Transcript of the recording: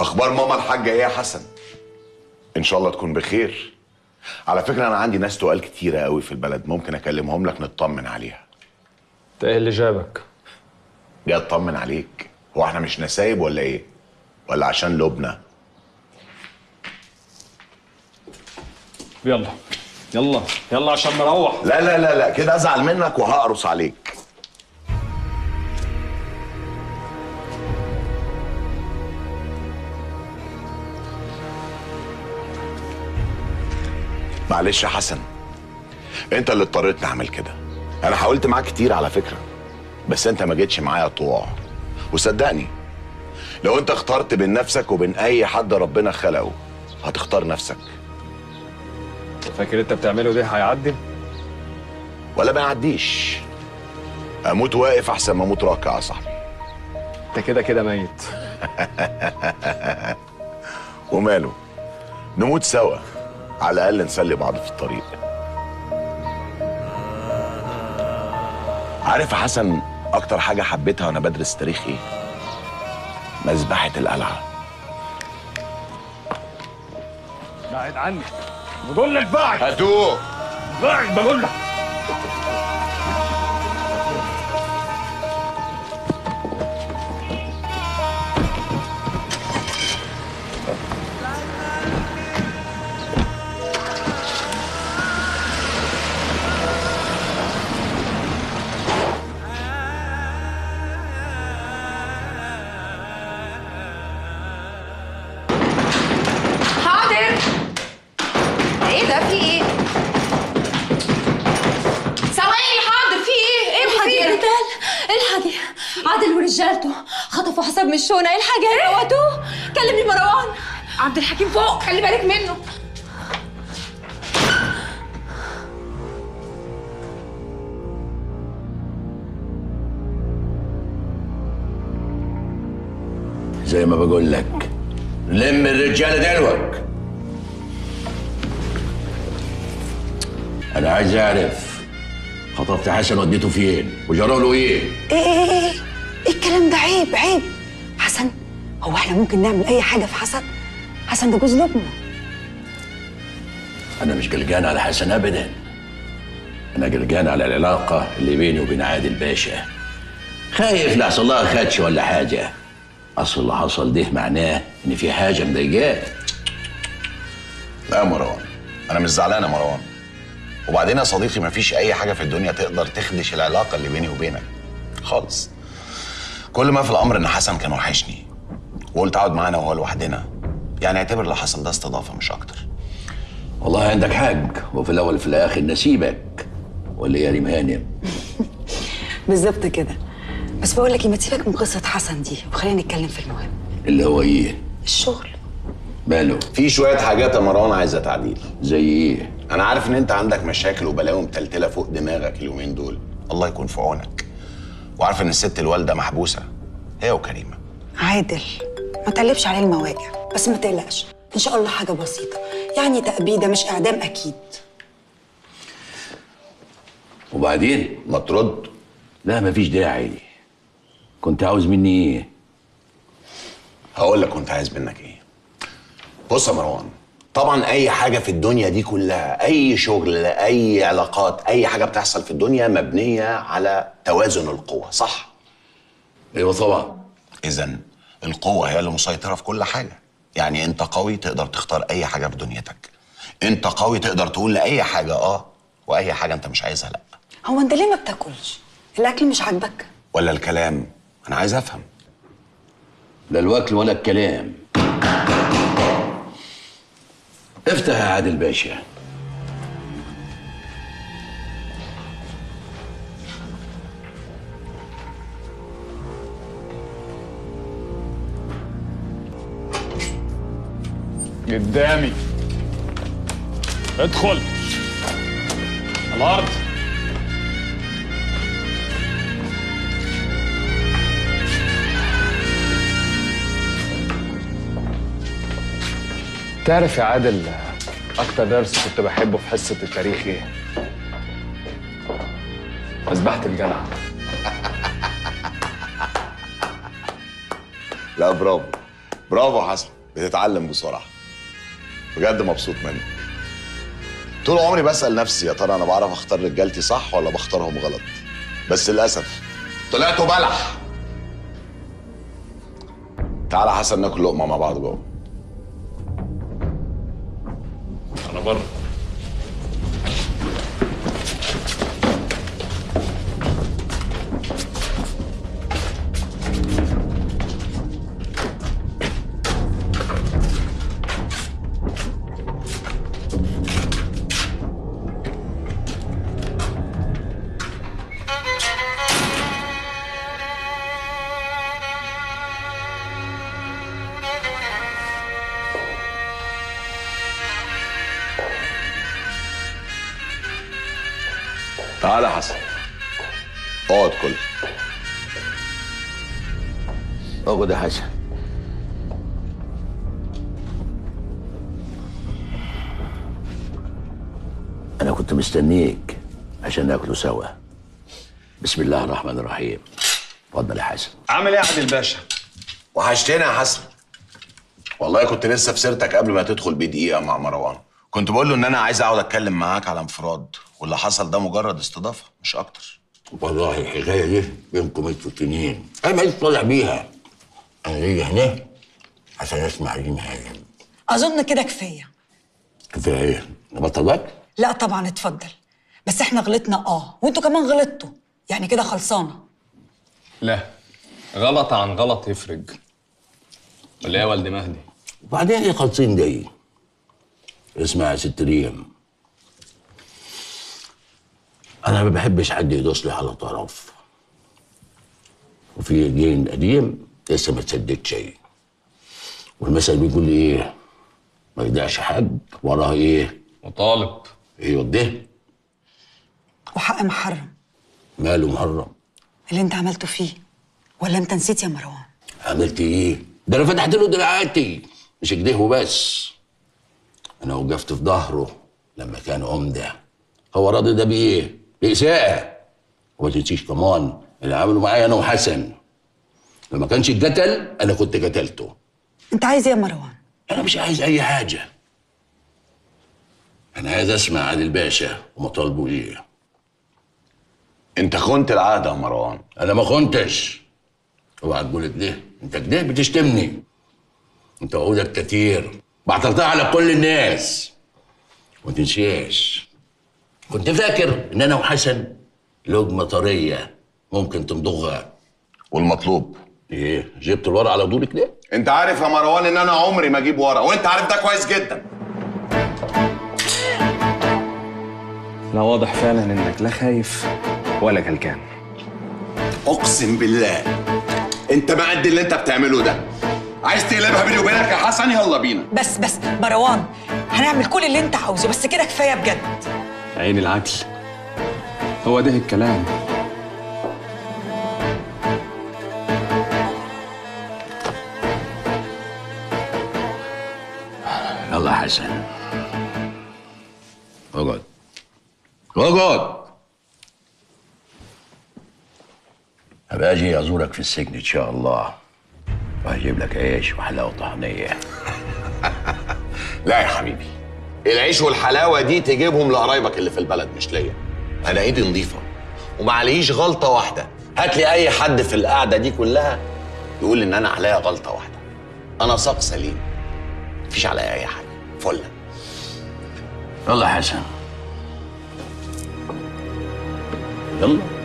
اخبار ماما الحاجه ايه يا حسن ان شاء الله تكون بخير على فكره انا عندي ناس تقال كتيره قوي في البلد ممكن اكلمهم لك نطمن عليها انت ايه اللي جابك؟ جاي اطمن عليك هو احنا مش نسايب ولا ايه ولا عشان لبنى يلا يلا يلا عشان نروح لا لا لا لا كده ازعل منك وهقرص عليك معلش يا حسن انت اللي اضطريت نعمل كده انا حاولت معاك كتير على فكره بس انت ما جيتش معايا طوع وصدقني لو انت اخترت بين نفسك وبين اي حد ربنا خلقه هتختار نفسك فاكر انت بتعمله ده هيعدي؟ ولا ما يعديش اموت واقف احسن ما اموت راكع يا صاحبي انت كده كده ميت وماله نموت سوا على الاقل نسلي بعض في الطريق عارف يا حسن اكتر حاجه حبيتها وانا بدرس تاريخ ايه مذبحه القلعه بعد عني بقول لك بعد هاتوه بعد بقول لك حاضر ايه ده في ايه ثواني حاضر في ايه ايه الحاجة يا مصيبة ريتال الحاجة عادل ورجالته خطفوا حساب من الشونة الحاجة موتوه كلمني مروان عبد الحكيم فوق خلي بالك منه زي ما بقول لك لم الرجاله دلوك انا عايز اعرف خطفت حسن وديته فين وجرى له ايه ايه ايه ايه ايه إيه الكلام ده عيب عيب حسن هو احنا ممكن نعمل اي حاجه في حسن حسن ده جوز لبنى انا مش قلقان على حسن ابدا انا قلقان على العلاقه اللي بيني وبين عادل باشا خايف لا يحصل لها خدش ولا حاجه اصل اللي حصل ده معناه ان في حاجه مضايقاه لا يا مروان انا مش زعلان يا مروان وبعدين يا صديقي مفيش اي حاجه في الدنيا تقدر تخدش العلاقه اللي بيني وبينك خالص كل ما في الامر ان حسن كان وحشني وقلت اقعد معانا وهو لوحدنا يعني اعتبر اللي حصل ده استضافه مش اكتر والله عندك حق وفي الاول وفي الاخر نسيبك ولا يا ريم هانم بالظبط كده بس بقول لك إيه، ما تسيبك من قصه حسن دي وخلينا نتكلم في المهم اللي هو ايه الشغل ماله في شويه حاجات يا مروان عايزه تعديل زي ايه انا عارف ان انت عندك مشاكل وبلاوي متلتله فوق دماغك اليومين دول الله يكون في عونك وعارف ان الست الوالده محبوسه هي وكريمه عادل ما تقلبش عليه المواجع بس ما تقلقش ان شاء الله حاجه بسيطه يعني تأبيده مش اعدام اكيد وبعدين ما ترد لا مفيش داعي كنت عاوز مني ايه هقول لك كنت عايز منك ايه بص يا مروان طبعا اي حاجه في الدنيا دي كلها اي شغل اي علاقات اي حاجه بتحصل في الدنيا مبنيه على توازن القوه صح ايوه طبعا اذا القوه هي اللي مسيطره في كل حاجه يعني انت قوي تقدر تختار اي حاجه في دنيتك انت قوي تقدر تقول لاي حاجه اه واي حاجه انت مش عايزها لا هو انت ليه ما بتاكلش الاكل مش عاجبك ولا الكلام انا عايز افهم لا الوكل ولا الكلام افتح يا عادل باشا قدامي ادخل الارض تعرف يا عادل اكتر درس كنت بحبه في حصه التاريخ ايه مذبحه الجلعه لا برافو برافو يا حسن بتتعلم بسرعه بجد مبسوط منك طول عمري بسال نفسي يا ترى انا بعرف اختار رجالتي صح ولا بختارهم غلط بس للاسف طلعتوا بلح تعالى حسن ناكل لقمه مع بعض جوه انا بره تعالى يا حسن اقعد كل اقعد يا حسن انا كنت مستنيك عشان ناكله سوا بسم الله الرحمن الرحيم اتفضل يا حسن عامل ايه يا عادل باشا وحشتنا يا حسن والله كنت لسه في سيرتك قبل ما تدخل بدقيقه مع مروان كنت بقول له ان انا عايز اقعد اتكلم معاك على انفراد واللي حصل ده مجرد استضافه مش اكتر والله الحكايه دي بينكم انتوا التنين انا ماليش طالع بيها انا جاي هنا عشان اسمع ريم هانم اظن كده كفايه كفايه ايه؟ نبطلك؟ لا طبعا اتفضل بس احنا غلطنا اه وانتوا كمان غلطتوا يعني كده خلصانه لا غلط عن غلط يفرج ولا ايه يا والد مهدي وبعدين ايه خالصين دي؟ اسمع يا ست ريم انا ما بحبش حد يدوس لي على طرف وفي دين قديم لسه ما تصدقت شيء والمثل بيقول ايه ما يدعش حد وراه ايه وطالب ايه ده وحق محرم ماله محرم اللي انت عملته فيه ولا انت نسيت يا مروان عملت ايه ده انا فتحت له دراعاتي مش كده وبس انا وقفت في ظهره لما كان عمده هو راضي ده بايه بإساءة وما تنسيش كمان اللي عملوا معايا انا وحسن لما كانش اتقتل انا كنت قتلته انت عايز ايه يا مروان انا مش عايز اي حاجه انا عايز اسمع عادل باشا ومطالبه ايه انت خنت العهد يا مروان انا ما خنتش اوعى تقول كده انت كده بتشتمني انت وعودك كتير بعترضها على كل الناس وما تنساش كنت فاكر ان انا وحسن لقمه طريه ممكن تمضغها والمطلوب ايه جبت الورق على طول كده انت عارف يا مروان ان انا عمري ما اجيب ورا وانت عارف ده كويس جدا لا واضح فعلا انك لا خايف ولا قلقان اقسم بالله انت ما قد اللي انت بتعمله ده عايز تقلبها بيني وبينك يا حسن يلا بينا بس بس مروان هنعمل كل اللي انت عاوزه بس كده كفايه بجد عين العقل هو ده الكلام يلا يا حسن اقعد اقعد هبقى اجي ازورك في السجن ان شاء الله وهجيب لك عيش وحلاوه طحنيه لا يا حبيبي العيش والحلاوه دي تجيبهم لقرايبك اللي في البلد مش ليا انا ايدي نظيفه وما عليش غلطه واحده هات لي اي حد في القعده دي كلها يقول ان انا عليا غلطه واحده انا ساق سليم مفيش عليا اي حاجه فله يلا يا حسن يلا